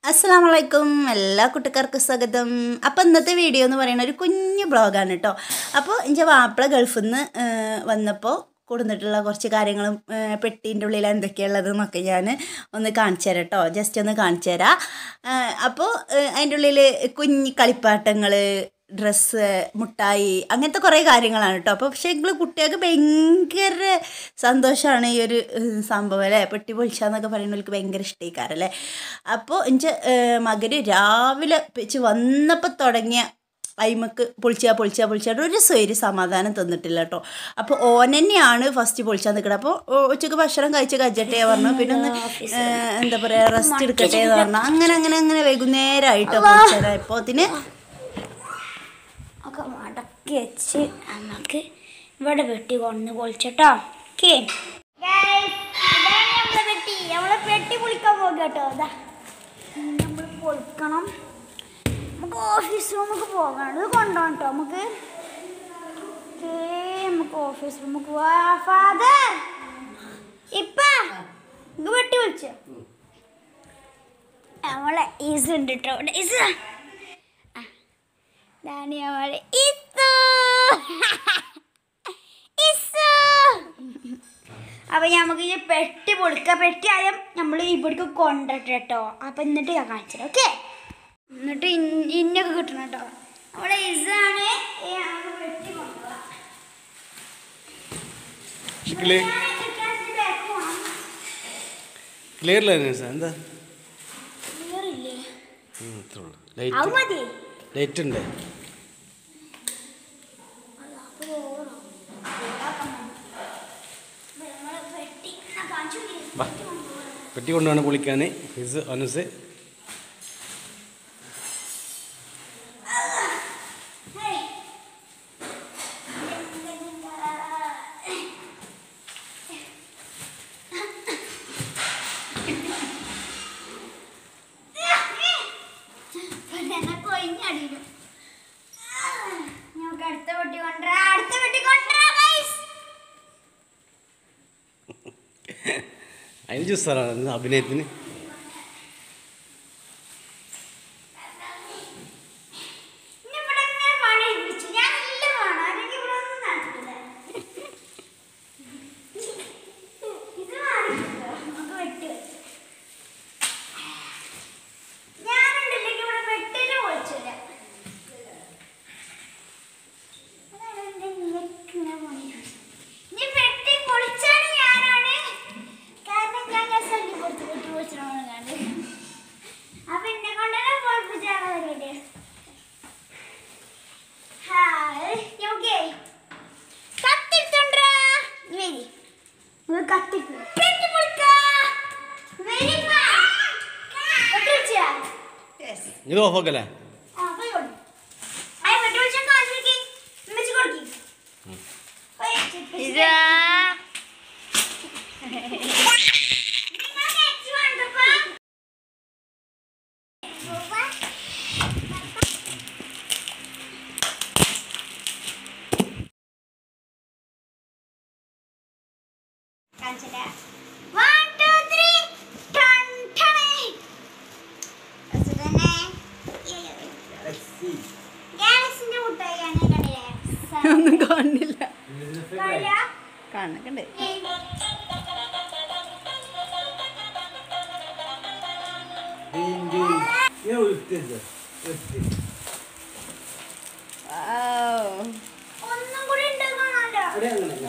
അസ്സാമലൈക്കും എല്ലാ കുട്ടിക്കാർക്കും സ്വാഗതം അപ്പോൾ ഇന്നത്തെ വീഡിയോ എന്ന് പറയുന്ന ഒരു കുഞ്ഞു ബ്ലോഗാണ് കേട്ടോ അപ്പോൾ എൻ്റെ വാപ്പിള ഗൾഫിൽ നിന്ന് വന്നപ്പോൾ കൊടുന്നിട്ടുള്ള കുറച്ച് കാര്യങ്ങളും പെട്ടീൻ്റെ ഉള്ളിൽ എന്തൊക്കെയുള്ളത് എന്നൊക്കെ ഞാൻ ഒന്ന് കാണിച്ചു തരാം കേട്ടോ ജസ്റ്റ് ഒന്ന് കാണിച്ചു തരാം അപ്പോൾ അതിൻ്റെ ഉള്ളിൽ കുഞ്ഞി കളിപ്പാട്ടങ്ങൾ ഡ്രസ്സ് മുട്ടായി അങ്ങനത്തെ കുറേ കാര്യങ്ങളാണ് കേട്ടോ അപ്പോൾ പക്ഷേ എങ്കിൽ കുട്ടികൾക്ക് ഭയങ്കര സന്തോഷമാണ് ഈ ഒരു ഏഹ്, സംഭവം അല്ലേ പെട്ടി പൊളിച്ചാന്നൊക്കെ പറയുന്നവർക്ക് ഭയങ്കര ഇഷ്ടമായിക്കാരല്ലേ അപ്പോൾ എൻ്റെ മകന് രാവിലെ വെച്ച് വന്നപ്പോൾ തുടങ്ങിയ അയിമക്ക് പൊളിച്ചാ പൊളിച്ചാ പൊളിച്ചാൽ ഒരു സ്വൈര് സമാധാനം തന്നിട്ടില്ല കേട്ടോ അപ്പോൾ ഓൻ തന്നെയാണ് ഫസ്റ്റ് പൊളിച്ചാൽ നിൽക്കുന്നത് അപ്പോൾ ഉച്ചക്ക് ഭക്ഷണം കഴിച്ച് കഴിച്ചട്ടെ പറഞ്ഞു പിന്നെ ഒന്ന് ഏഹ്, എന്താ പറയുക റെസ്റ്റ് എടുക്കട്ടെ എന്ന് പറഞ്ഞു അങ്ങനെ അങ്ങനെ അങ്ങനെ വൈകുന്നേരമായിട്ടോ പൊളിച്ചാൽ അതിന് ഒക്കെ മടക്കി വെച്ച് നമുക്ക് ഇവിടെ വെട്ടി കൊണ്ടുവന്ന് പൊളിച്ചട്ടോ ഓക്കെ നമ്മളെ പെട്ടി നമ്മളെ പെട്ടി പൊളിക്കാൻ പോകുക കേട്ടോ അതാ നമ്മൾ പൊളിക്കണം നമുക്ക് ഓഫീസ് റൂമൊക്കെ പോകണം ഇത് കൊണ്ടുപോകണം കേട്ടോ നമുക്ക് ഓക്കേ, നമുക്ക് ഓഫീസ് റൂമൊക്കെ പോവാ ഫാദർ ഇപ്പ ഇത് വെട്ടി വിളിച്ചോ നമ്മളെ ഈസ് ഉണ്ട് കേട്ടോ ഇവിടെ ഈസ് ഇതാണ് നമ്മളെ ഇസു ഇസു അപ്പൊ നമുക്ക് ഈ പെട്ടി പൊളിക്ക പെട്ടി ആദ്യം നമ്മൾ ഇവിടേക്ക് കൊണ്ടിട്ട് കേട്ടോ അപ്പൊ എന്നിട്ട് ഞാൻ കാണിച്ചത് ഓക്കെ എന്നിട്ട് ഇൻ- ഇന്നൊക്കെ കിട്ടണം കേട്ടോ നമ്മളെ ഇസാണ് ഈ നമുക്ക് പെട്ടി കൊണ്ടുപോകാം ക്ലിയർ ക്ലിയർ ലൈനേഴ്സ് എന്താ ഇല്ലേ ഉം, ഇത്രേ ഉള്ളൂ അത് ലൈറ്റ് മതി ലൈറ്റ് ഉണ്ട് നമ്മളെ പെട്ടി ഞാൻ കാണിച്ചു വാ പെട്ടി കൊണ്ടുവേണം കുളിക്കാൻ ഇത് അനുസ് ഞങ്ങൾക്ക് അടുത്ത പെട്ടി കൊണ്ടുവരാ അടുത്ത പെട്ടി കൊണ്ടുവരാ ഗൈസ് അതിന് ജ്യൂസാണ് അഭിനയത്തിന് ഇനി ഇവിടെ ഇങ്ങനെ പണി ഏൽപ്പിച്ചു. ഞാൻ എല്ലാം വേണം. അല്ലെങ്കിൽ ഇവിടെ ഒന്നും നടക്കില്ല. ഇത് മാറിക്കിട്ടോ. നമുക്ക് വെട്ടി വെച്ച്. ഞാനുണ്ടല്ലെങ്കിൽ ഇവിടെ വെട്ടില് പൊളിച്ചില്ല. അതാണ് എൻ്റെ നിലയ്ക്കിങ്ങനെ പണി. ഇനി വെട്ടി പൊളിച്ചാണ് ഞാനാണ്. കാരണം ഞാൻ ഞാൻ ശല്യം കൊടുത്ത് വെട്ടി പൊളിച്ചിട്ടാണ് കണ്ട്. അപ്പൊ എന്നെ കൊണ്ടുതന്നെ പൊളിപ്പിച്ചാണ് പരിപാടി ഹായ് യോഗേ കത്തിട്ടുണ്ടാ വരി നിങ്ങൾ കത്തിട്ടു പെട്ടി പൊളിക്കാ വെരി പെട്ടിച്ചാ ഇത് ഓഫാക്കല്ലേ ആ പോയി കൊടു ആയി പെട്ടി പൊളിച്ചാ കാശിക്ക് ഇമ്മച്ചി കൊടുക്കി ഇതാ കാണിച്ചില്ല വൺ ടു ത്രീ ടൺ ടണേ തന്നെ ഗാലക്സിന്റെ മുട്ടായിയാണ് കണ്ടില്ലേ ഒന്നും കാണില്ല കാണില്ല? കാണക്കണ്ടേ ഒന്നും കൂടി ഉണ്ട് കാണാലോ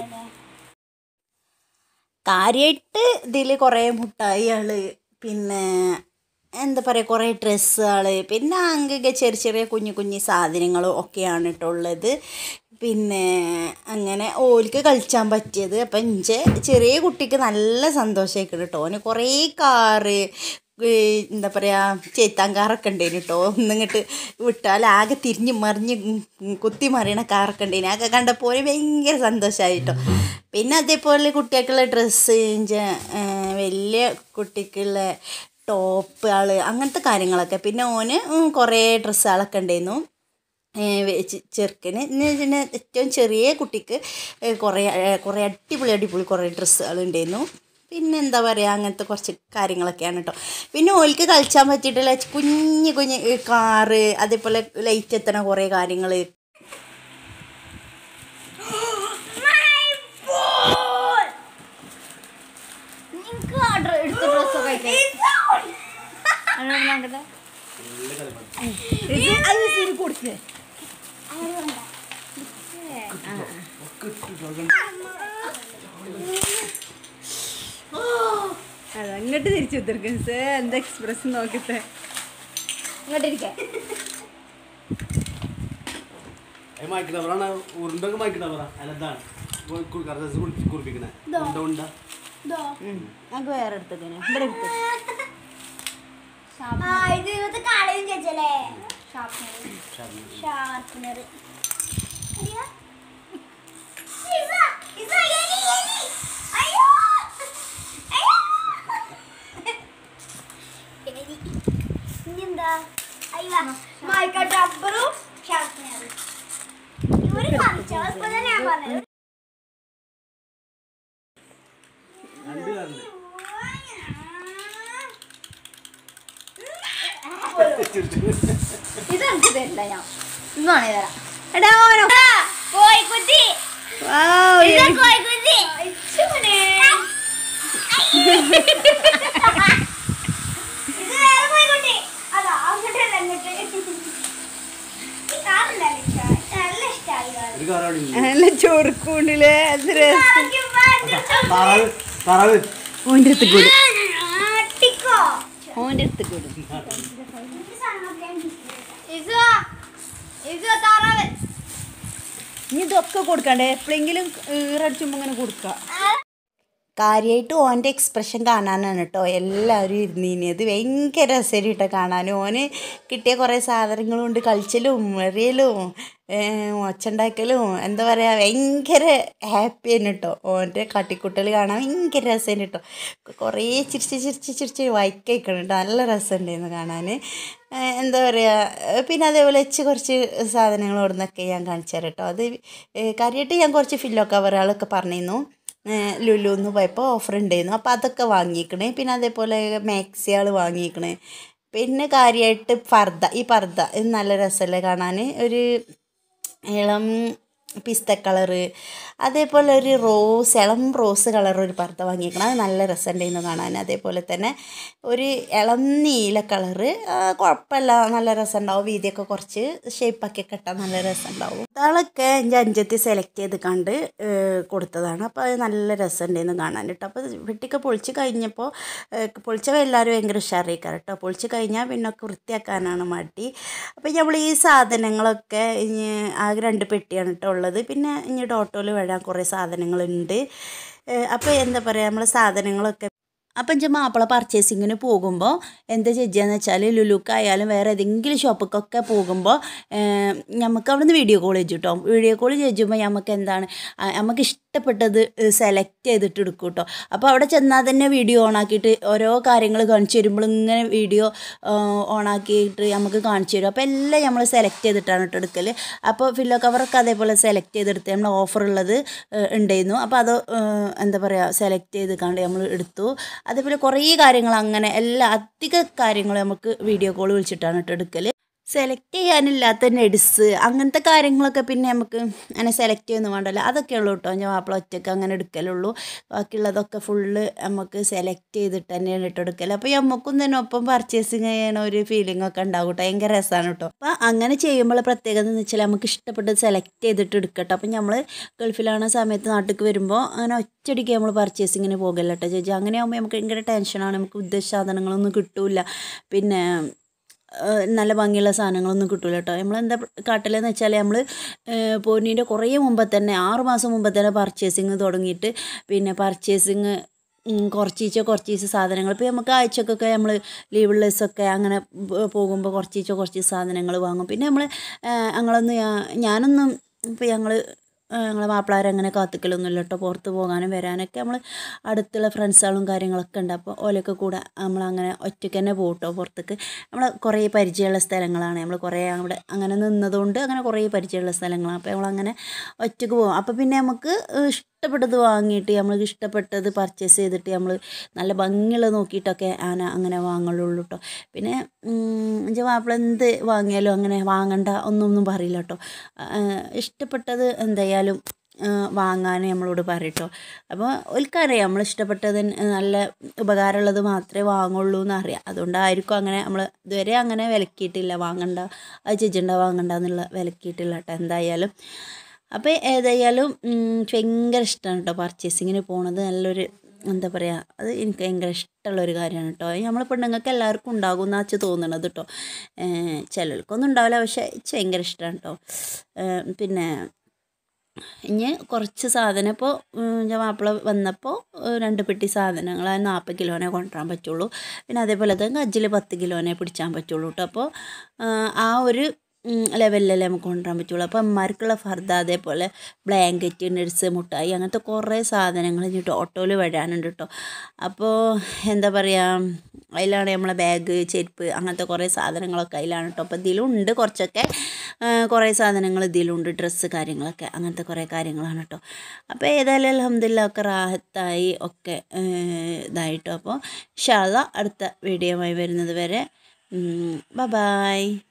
കാര്യമായിട്ട് ഇതിൽ കുറേ മുട്ടായികൾ പിന്നെ എന്താ പറയുക കുറേ ഡ്രസ്സുകൾ പിന്നെ അങ്ങനെയൊക്കെ ചെറിയ ചെറിയ കുഞ്ഞു കുഞ്ഞു സാധനങ്ങളും ഒക്കെയാണ് കേട്ടോ ഉള്ളത് പിന്നെ അങ്ങനെ ഓൽക്ക് കളിച്ചാൻ പറ്റിയത് അപ്പം ഇഞ്ചെ ചെറിയ കുട്ടിക്ക് നല്ല സന്തോഷമായിക്കണം കേട്ടോ ഓന് കുറേ കാറ് ഈ എന്താ പറയുക ചേത്താൻ കാറൊക്കെ ഉണ്ടായിരുന്നു കേട്ടോ ഒന്നിങ്ങോട്ട് വിട്ടാൽ ആകെ തിരിഞ്ഞ് മറിഞ്ഞ് ഉം കുത്തി മറിയണ കാറൊക്കെ ഉണ്ടായിരുന്നു അതൊക്കെ കണ്ടപ്പോൾ ഓന് ഭയങ്കര സന്തോഷമായി കേട്ടോ പിന്നെ അതേപോലെ കുട്ടികൾക്കുള്ള ഡ്രസ്സ് വലിയ കുട്ടിക്കുള്ള ടോപ്പുകൾ അങ്ങനത്തെ കാര്യങ്ങളൊക്കെ പിന്നെ ഓന് ഉം കുറേ ഡ്രസ്സുകളൊക്കെ ഉണ്ടായിരുന്നു ഏഹ് വെ- ചെ- ചെറുക്കന് എന്ന് പിന്നെ ഏറ്റവും ചെറിയ കുട്ടിക്ക് ഏഹ് കുറേ ഏഹ് കുറേ അടിപൊളി അടിപൊളി കുറേ ഡ്രസ്സുകൾ ഉണ്ടായിരുന്നു പിന്നെ എന്താ പറയുക അങ്ങനത്തെ കുറച്ച് കാര്യങ്ങളൊക്കെയാണ് കേട്ടോ പിന്നെ ഓൽക്ക് കളിച്ചാൻ പറ്റിയിട്ടുള്ള കുഞ്ഞു കുഞ്ഞ് കാറ് അതേപോലെ ലൈറ്റ് എത്തണ കുറേ കാര്യങ്ങൾ നിങ്ങൾക്ക് ഓർഡർ എടുത്ത ഡ്രസ്സൊക്കെ കൊടുക്കുക അത് അങ്ങോട്ട് തിരിച്ചു ഉത്തർക്കും സേ എന്താ എക്സ്പ്രസ് നോക്കട്ടെ ഇങ്ങോട്ട് ഇരിക്കേ മായ്ക്കിട്ടവറാണ് ഉരുണ്ടൊക്കെ മായ്ക്കിട്ടവറ അല്ലതാണ് കറക്റ്റ് കുറിപ്പിക്കണേ ഉണ്ട ഉണ്ട ഞങ്ങൾക്ക് വേറെ എടുത്തേക്കാണ് ഇവിടെ എടുത്തു ആ ഇത് ഇന്നത്തെ കാളയും ചേച്ചല്ലേ ഷാർപ്പനർ ഷാർപ്പനർ ഇനിയെന്താ അയ്യ മൈക്ക ഡബ്ബറും ഷാർപ്പനറും ഇവര് കാണിച്ചോ അതുപോലെ ഞാൻ പറഞ്ഞത് രണ്ട് കാരണം ഇത് എനിക്ക് തരില്ല ഞാൻ ഇന്നാണ് തരാം എടാ കോഴിക്കുട്ടി ഇത് കോഴിക്കുട്ടി ഇച്ചുമനെ. ഇത് വേറെ കോഴിക്കുട്ടി അതാ അങ്ങോട്ടല്ല അങ്ങോട്ട് ഈ കാറില്ല നല്ല ഇഷ്ടമായി കാറ്. ഒരു കാറാണ് നല്ല ചൊറുക്കൂണ്ടില്ലേ അത് രസം കാറൊക്കെ ഭയങ്കര താറാവ് താറാവ് ഓൻ്റെ അടുത്ത് കൂടും ആട്ടിക്കോ. ഓൻ്റെ അടുത്ത് കൂടും ഇത് സാധനമൊക്കെ ഇസു, ഇസു താറാവ്. ഇനി ഇതൊക്കെ കൊടുക്കണ്ടേ എപ്പോഴെങ്കിലും ഈറടിച്ചുമ്പോൾ ഇങ്ങനെ കൊടുക്കുക കാര്യമായിട്ട് ഓൻ്റെ എക്സ്പ്രഷൻ കാണാനാണ് കേട്ടോ എല്ലാവരും ഇരുന്നിനത് ഭയങ്കര രസമായിട്ട് കേട്ടോ കാണാൻ ഓന് കിട്ടിയ കുറേ സാധനങ്ങളും ഉണ്ട് കളിച്ചലും എറിയലും ഒച്ചുണ്ടാക്കലും എന്താ പറയുക ഭയങ്കര ഹാപ്പിയാണ് കേട്ടോ ഓൻ്റെ കാട്ടിക്കുട്ടൽ കാണാൻ ഭയങ്കര രസമാണ് കേട്ടോ കുറേ ചിരിച്ച് ചിരിച്ച് ചിരിച്ച് വൈക്കയ്ക്കണം കേട്ടോ നല്ല രസമുണ്ടായിരുന്നു കാണാൻ എന്താ പറയുക പിന്നെ അതേപോലെ വെച്ച് കുറച്ച് സാധനങ്ങൾ അവിടെ നിന്നൊക്കെ ഞാൻ കാണിച്ചു തരാം കേട്ടോ അത് കാര്യമായിട്ട് ഞാൻ കുറച്ച് ഫില്ലോ കവറുകളൊക്കെ പറഞ്ഞിരുന്നു ലുലു എന്ന് പോയപ്പോൾ ഓഫർ ഉണ്ടായിരുന്നു അപ്പോൾ അതൊക്കെ വാങ്ങിക്കണേ പിന്നെ അതേപോലെ മാക്സികൾ വാങ്ങിക്കണേ പിന്നെ കാര്യമായിട്ട് പർദ്ദ ഈ പർദ്ദ ഇത് നല്ല രസമല്ലേ കാണാൻ ഒരു ഇളം പിസ്ത കളറ് അതേപോലെ ഒരു റോസ് ഇളം റോസ് കളർ ഒരു പർദ്ദ വാങ്ങിക്കണം അത് നല്ല രസമുണ്ടായിരുന്നു കാണാൻ അതേപോലെ തന്നെ ഒരു ഇളം നീല കളറ് കുഴപ്പമില്ല നല്ല രസമുണ്ടാവും വീതിയൊക്കെ കുറച്ച് ഷേപ്പാക്കി കെട്ടാൻ നല്ല രസമുണ്ടാവും അതാളൊക്കെ എൻ്റെ അഞ്ചത്തി സെലക്ട് ചെയ്ത് കണ്ട് ഏഹ് കൊടുത്തതാണ് അപ്പോൾ അത് നല്ല രസമുണ്ടായിരുന്നു കാണാൻ കേട്ടോ അപ്പോൾ വെട്ടിയൊക്കെ പൊളിച്ച് കഴിഞ്ഞപ്പോൾ പൊളിച്ചവ എല്ലാവരും ഭയങ്കര ഉഷാറിയിക്കാറ് കേട്ടോ പൊളിച്ച് കഴിഞ്ഞാൽ പിന്നെ ഒക്കെ വൃത്തിയാക്കാനാണ് മടി അപ്പോൾ നമ്മൾ ഈ സാധനങ്ങളൊക്കെ ഇനി ആകെ രണ്ട് പെട്ടിയാണ് കേട്ടോ ഉള്ളത് പിന്നെ ഇനി ഓട്ടോയിൽ വരാൻ കുറേ സാധനങ്ങളുണ്ട് അപ്പോൾ എന്താ പറയുക നമ്മൾ സാധനങ്ങളൊക്കെ അപ്പം എൻ്റെ മാപ്പിള പർച്ചേസിങ്ങിന് പോകുമ്പോൾ എന്താ ചെയ്യുകയെന്ന് വെച്ചാൽ ലുലുക്കായാലും വേറെ ഏതെങ്കിലും ഷോപ്പിക്കൊക്കെ പോകുമ്പോൾ നമുക്ക് അവിടെ നിന്ന് വീഡിയോ കോൾ ചെയ്യും കേട്ടോ വീഡിയോ കോൾ ചെയ്യുമ്പോൾ നമുക്ക് എന്താണ് ആ, നമുക്ക് ഇഷ്ടപ്പെട്ടത് സെലക്ട് ചെയ്തിട്ട് എടുക്കും കേട്ടോ അപ്പോൾ അവിടെ ചെന്നാൽ തന്നെ വീഡിയോ ഓണാക്കിയിട്ട് ഓരോ കാര്യങ്ങൾ കാണിച്ചു തരുമ്പോൾ ഇങ്ങനെ വീഡിയോ ഓണാക്കിയിട്ട് നമുക്ക് കാണിച്ചു തരും അപ്പോൾ എല്ലാം നമ്മൾ സെലക്ട് ചെയ്തിട്ടാണ് കേട്ടോ എടുക്കൽ അപ്പോൾ ഫില്ലോ കവറൊക്കെ അതേപോലെ സെലക്ട് ചെയ്തെടുത്ത് നമ്മൾ ഓഫർ ഉള്ളത് ഏഹ്, ഉണ്ടായിരുന്നു അപ്പോൾ അത് ഏഹ്, എന്താ പറയുക സെലക്ട് ചെയ്ത് കണ്ട് നമ്മൾ എടുത്തു അതേപോലെ കുറേ കാര്യങ്ങൾ അങ്ങനെ എല്ലാ അധിക കാര്യങ്ങൾ നമുക്ക് വീഡിയോ കോൾ വിളിച്ചിട്ടാണ് കേട്ടോ എടുക്കൽ സെലക്ട് ചെയ്യാനില്ലാത്ത നെഡ്സ് അങ്ങനത്തെ കാര്യങ്ങളൊക്കെ പിന്നെ നമുക്ക് അങ്ങനെ സെലക്ട് ചെയ്യുന്നു വേണ്ടല്ലോ അതൊക്കെ ഉള്ളൂ കേട്ടോ ഞാൻ മാപ്പിള ഒറ്റയ്ക്ക് അങ്ങനെ എടുക്കലുള്ളൂ ബാക്കിയുള്ളതൊക്കെ ഫുള്ള് നമുക്ക് സെലക്ട് ചെയ്തിട്ട് തന്നെയാണ് ഇട്ട് എടുക്കൽ അപ്പോൾ നമുക്കും തന്നെ ഒപ്പം പർച്ചേസിങ് ചെയ്യണ ഒരു ഫീലിംഗ് ഒക്കെ ഉണ്ടാവും കേട്ടോ ഭയങ്കര രസമാണ് കേട്ടോ അപ്പോൾ അങ്ങനെ ചെയ്യുമ്പോൾ പ്രത്യേകത എന്ന് വെച്ചാൽ നമുക്ക് ഇഷ്ടപ്പെട്ടത് സെലക്ട് ചെയ്തിട്ട് എടുക്കട്ടോ അപ്പം നമ്മൾ ഗൾഫിലാണ സമയത്ത് നാട്ടിലേക്ക് വരുമ്പോൾ അങ്ങനെ ഒറ്റയടിക്ക് നമ്മൾ പർച്ചേസിങ്ങിന് പോകല്ല കേട്ടോ ചേച്ചി അങ്ങനെ ആകുമ്പോൾ നമുക്ക് ഭയങ്കര ടെൻഷനാണ് നമുക്ക് ഉദ്ദേശിച്ച സാധനങ്ങളൊന്നും കിട്ടൂല പിന്നെ ഏഹ് നല്ല ഭംഗിയുള്ള സാധനങ്ങളൊന്നും കിട്ടൂല കേട്ടോ നമ്മളെന്താ കാട്ടലെന്ന് വെച്ചാൽ നമ്മൾ പോന്നീൻ്റെ കുറേ മുമ്പ് തന്നെ ആറ് മാസം മുമ്പ് തന്നെ പർച്ചേസിങ് തുടങ്ങിയിട്ട് പിന്നെ പർച്ചേസിങ് കുറച്ചീച്ച കുറച്ചീച്ച സാധനങ്ങൾ ഇപ്പോൾ നമുക്ക് ആഴ്ചക്കൊക്കെ നമ്മൾ ലീവുള്ള ദിവസമൊക്കെ അങ്ങനെ പോ- പോകുമ്പോൾ കുറച്ചീച്ച കുറച്ച് സാധനങ്ങൾ വാങ്ങും പിന്നെ നമ്മൾ ഞങ്ങളൊന്ന് ഞാ- ഞാനൊന്നും ഇപ്പോൾ ഞങ്ങൾ ഞങ്ങളെ മാപ്പിളാരങ്ങനെ കാത്തിക്കലൊന്നുമില്ല കേട്ടോ പുറത്ത് പോകാനും വരാനൊക്കെ നമ്മൾ അടുത്തുള്ള ഫ്രണ്ട്സുകളും കാര്യങ്ങളൊക്കെ ഉണ്ട് അപ്പോൾ ഓലൊക്കെ കൂടെ നമ്മളങ്ങനെ ഒറ്റയ്ക്ക് തന്നെ പോകും കേട്ടോ പുറത്തേക്ക് നമ്മൾ കുറേ പരിചയമുള്ള സ്ഥലങ്ങളാണ് നമ്മൾ കുറേ അവിടെ അങ്ങനെ നിന്നതുകൊണ്ട് അങ്ങനെ കുറേ പരിചയമുള്ള സ്ഥലങ്ങളാണ് അപ്പോൾ നമ്മളങ്ങനെ ഒറ്റയ്ക്ക് പോകും അപ്പോൾ പിന്നെ നമുക്ക് ഇഷ്ടം ഇഷ്ടപ്പെട്ടത് വാങ്ങിയിട്ട് നമ്മൾക്ക് ഇഷ്ടപ്പെട്ടത് പർച്ചേസ് ചെയ്തിട്ട് നമ്മൾ നല്ല ഭംഗിയുള്ളത് നോക്കിയിട്ടൊക്കെ ഞാൻ അങ്ങനെ വാങ്ങലുള്ളൂ കേട്ടോ പിന്നെ എൻ്റെ മാപ്പിള എന്ത് വാങ്ങിയാലും അങ്ങനെ വാങ്ങണ്ട ഒന്നൊന്നും പറയില്ല കേട്ടോ ഇഷ്ടപ്പെട്ടത് എന്തായാലും വാങ്ങാൻ നമ്മളോട് പറയും കേട്ടോ അപ്പോൾ ഓൽക്കറിയാം നമ്മൾ ഇഷ്ടപ്പെട്ടത് നല്ല ഉപകാരമുള്ളത് മാത്രമേ വാങ്ങുള്ളൂ എന്നറിയാം അതുകൊണ്ടായിരിക്കും അങ്ങനെ നമ്മൾ ഇതുവരെ അങ്ങനെ വിലക്കിയിട്ടില്ല വാങ്ങണ്ട അത് ചെജ്ജണ്ട വാങ്ങണ്ട എന്നുള്ള വിലക്കിയിട്ടില്ല കേട്ടോ എന്തായാലും അപ്പോൾ ഏതായാലും ഉം, എനിക്ക് ഭയങ്കര ഇഷ്ടമാണ് കേട്ടോ പർച്ചേസിങ്ങിന് പോണത് നല്ലൊരു എന്താ പറയുക അത് എനിക്ക് ഭയങ്കര ഇഷ്ടമുള്ളൊരു കാര്യമാണ് കേട്ടോ നമ്മൾ പെണ്ണുങ്ങൾക്ക് എല്ലാവർക്കും ഉണ്ടാകും എന്നാ വെച്ച് തോന്നണത് കേട്ടോ ഏഹ് ചിലർക്കൊന്നും ഉണ്ടാവില്ല പക്ഷേ എനിക്ക് ഭയങ്കര ഇഷ്ടമാണ് കേട്ടോ ഏഹ് പിന്നെ ഇനി കുറച്ച് സാധനം ഇപ്പോൾ ഞാൻ മാപ്പിള വന്നപ്പോൾ രണ്ട് പെട്ടി സാധനങ്ങൾ ആ നാൽപ്പത് കിലോനെ കൊണ്ടുവരാൻ പറ്റുള്ളൂ പിന്നെ അതേപോലെ തന്നെ കജ്ജിൽ പത്ത് കിലോനെ പിടിച്ചാൻ പറ്റുള്ളൂ കേട്ടോ അപ്പോൾ ആ ഒരു ലെവലിലല്ലേ നമുക്ക് കൊണ്ടുവരാൻ പറ്റുള്ളൂ അപ്പോൾ അമ്മമാർക്കുള്ള ഫർദ അതേപോലെ ബ്ലാങ്കറ്റ് നഴ്സ് മുട്ടായി അങ്ങനത്തെ കുറേ സാധനങ്ങൾ ഇനി ഓട്ടോയിൽ വരാനുണ്ട് കേട്ടോ അപ്പോൾ എന്താ പറയുക അതിലാണ് നമ്മളെ ബാഗ് ചെരുപ്പ് അങ്ങനത്തെ കുറേ സാധനങ്ങളൊക്കെ അതിലാണ് കേട്ടോ അപ്പോൾ ഇതിലുണ്ട് കുറച്ചൊക്കെ ആ, കുറേ സാധനങ്ങൾ ഇതിലുണ്ട് ഡ്രസ്സ് കാര്യങ്ങളൊക്കെ അങ്ങനത്തെ കുറേ കാര്യങ്ങളാണ് കേട്ടോ അപ്പോൾ ഏതായാലും അലഹമില്ല ഒക്കെ റാഹത്തായി ഒക്കെ ഏ, ഇതായിട്ടോ അപ്പോൾ ഷാള അടുത്ത വീഡിയോയുമായി വരുന്നത് വരെ ബ ബായ്